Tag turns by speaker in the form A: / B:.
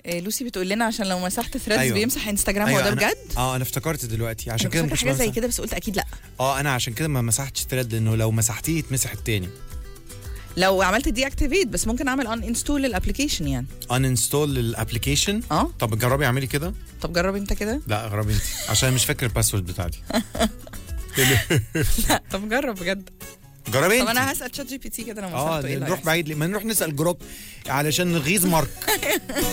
A: إيه لوسي بتقول لنا عشان لو مسحت ثريدز
B: أيوة.
A: بيمسح انستجرام هو ده
B: أنا-
A: بجد
B: اه انا افتكرت دلوقتي عشان
A: أنا
B: كده
A: كنت
B: ما
A: فاكرة
B: كنتش
A: حاجه زي
B: بمسح.
A: كده بس قلت اكيد لا
B: اه انا عشان كده ما مسحتش ثريد لانه لو مسحتيه يتمسح التاني
A: لو عملت دي اكتيفيت بس ممكن اعمل ان انستول للابلكيشن يعني
B: ان انستول الابلكيشن
A: اه
B: طب جربي اعملي كده
A: طب جرب انت كده
B: لا جربي انت عشان مش فاكر الباسورد بتاعتي
A: لا طب جرب بجد
B: جربي
A: طب
B: انت
A: انا هسال شات جي بي تي كده لو
B: اه
A: مسحته ايه اللي
B: نروح
A: هيحصل؟
B: بعيد ليه؟ ما نروح نسال جروب علشان نغيظ مارك